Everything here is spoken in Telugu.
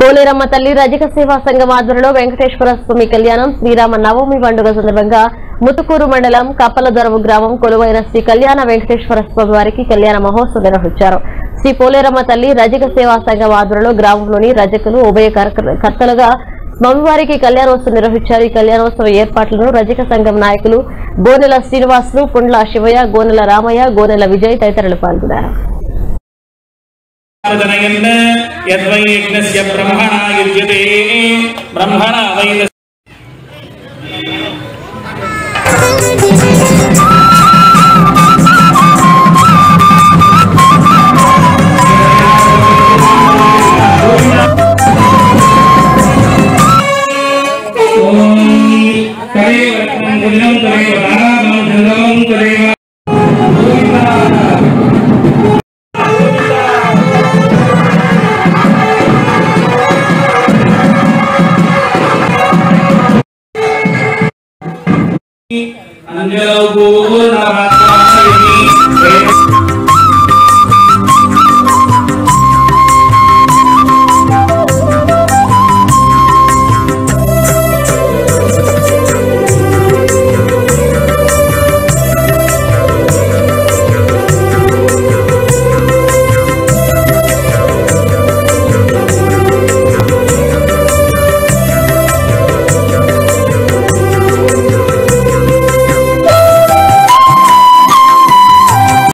పోలేరమ్మ తల్లి రజక సేవా సంఘం ఆధ్వర్యంలో వెంకటేశ్వర స్వామి కళ్యాణం శ్రీరామ నవమి పండుగ సందర్భంగా ముతుకూరు మండలం కప్పలదొరవు గ్రామం కొలువైన శ్రీ కళ్యాణ వెంకటేశ్వర స్వామి వారికి కళ్యాణ మహోత్సవం నిర్వహించారు శ్రీ పోలేరమ్మ తల్లి రజక సేవా సంఘం ఆధ్వర్యంలో గ్రామంలోని రజకులు ఉభయ కర్క- కర్తలుగా స్వామివారికి కళ్యాణోత్సవం నిర్వహించారు ఈ కళ్యాణోత్సవ ఏర్పాట్లను రజక సంఘం నాయకులు గోనెల శ్రీనివాసులు పుండ్ల శివయ్య గోనెల రామయ్య గోనెల విజయ్ తదితరులు పాల్గొన్నారు जनयन् यद्वै यज्ञस्य ब्रह्मणा युज्यते ब्रह्मणा वै అంజలో పూర్ణమాత్రాయణి